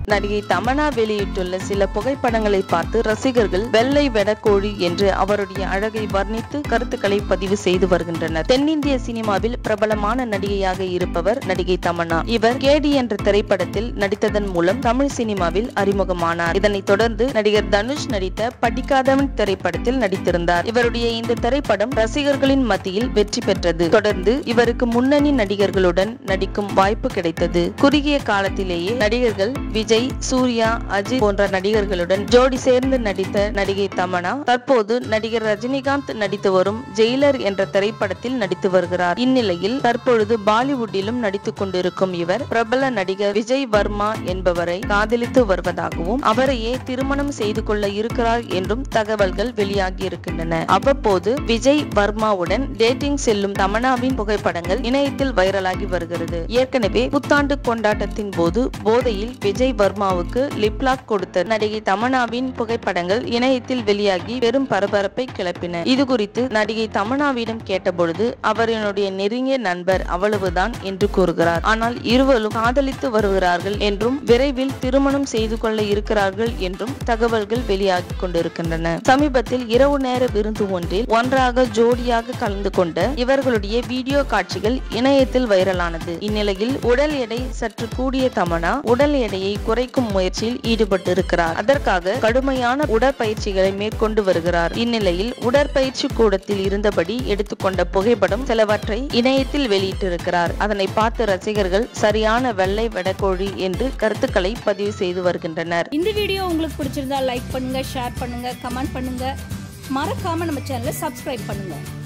நடிகை தமனா வெளியிட்டுள்ள சில புகைப்படங்களை பார்த்து ரசிகர்கள் வெள்ளை வெடக்கோழி என்று அவருடைய அழகை வர்ணித்து கருத்துக்களை பதிவு செய்து வருகின்றனர் தென்னிந்திய சினிமாவில் பிரபலமான நடிகையாக இருப்பவர் நடிகை தமன்னா இவர் கேடி என்ற திரைப்படத்தில் நடித்ததன் மூலம் தமிழ் சினிமாவில் அறிமுகமானார் இதனைத் தொடர்ந்து நடிகர் தனுஷ் நடித்த படிக்காதவன் திரைப்படத்தில் நடித்திருந்தார் இவருடைய இந்த திரைப்படம் ரசிகர்களின் மத்தியில் வெற்றி பெற்றது தொடர்ந்து இவருக்கு முன்னணி நடிகர்களுடன் நடிக்கும் வாய்ப்பு கிடைத்தது குறுகிய காலத்திலேயே நடிகர்கள் விஜய் சூர்யா அஜித் போன்ற நடிகர்களுடன் ஜோடி சேர்ந்து நடித்த நடிகை தமனா தற்போது நடிகர் ரஜினிகாந்த் நடித்து வரும் ஜெயிலர் என்ற திரைப்படத்தில் நடித்து வருகிறார் இந்நிலையில் தற்பொழுது பாலிவுட்டிலும் நடித்துக் கொண்டிருக்கும் இவர் பிரபல நடிகர் விஜய் வர்மா என்பவரை காதலித்து வருவதாகவும் அவரையே திருமணம் செய்து கொள்ள இருக்கிறார் என்றும் தகவல்கள் வெளியாகி இருக்கின்றன அவ்வப்போது விஜய் வர்மாவுடன் டேட்டிங் செல்லும் தமனாவின் புகைப்படங்கள் இணையத்தில் வைரலாகி வருகிறது ஏற்கனவே புத்தாண்டு கொண்டாட்டத்தின் போது போதையில் விஜய் வர்மாவுக்கு லிப்லாக் கொடுத்த நடிகை தமனாவின் புகைப்படங்கள் இணையத்தில் வெளியாகி பெரும் பரபரப்பை கிளப்பின இது குறித்து நடிகை தமனாவிடம் கேட்டபொழுது அவர் என்னுடைய நெருங்கிய நண்பர் அவ்வளவுதான் என்று கூறுகிறார் ஆனால் இருவரும் காதலித்து வருகிறார்கள் என்றும் விரைவில் திருமணம் செய்து கொள்ள இருக்கிறார்கள் என்றும் தகவல்கள் வெளியாகி கொண்டிருக்கின்றன சமீபத்தில் இரவு நேர விருந்து ஒன்றில் ஒன்றாக ஜோடியாக கலந்து கொண்ட இவர்களுடைய வீடியோ காட்சிகள் இணையத்தில் வைரலானது இந்நிலையில் உடல் எடை சற்று கூடிய தமனா உடல் எடையை குறைக்கும் முயற்சியில் ஈடுபட்டிருக்கிறார் அதற்காக கடுமையான உடற்பயிற்சிகளை மேற்கொண்டு வருகிறார் இந்நிலையில் உடற்பயிற்சி கூடத்தில் இருந்தபடி எடுத்துக்கொண்ட புகைப்படம் சிலவற்றை இணையத்தில் வெளியிட்டிருக்கிறார் அதனை பார்த்த ரசிகர்கள் சரியான வெள்ளை வெடக்கோழி என்று கருத்துக்களை பதிவு செய்து வருகின்றனர் இந்த வீடியோ உங்களுக்கு பிடிச்சிருந்தா லைக் பண்ணுங்க ஷேர் பண்ணுங்க கமெண்ட் பண்ணுங்க மறக்காம நம்ம சேனலை சப்ஸ்கிரைப் பண்ணுங்க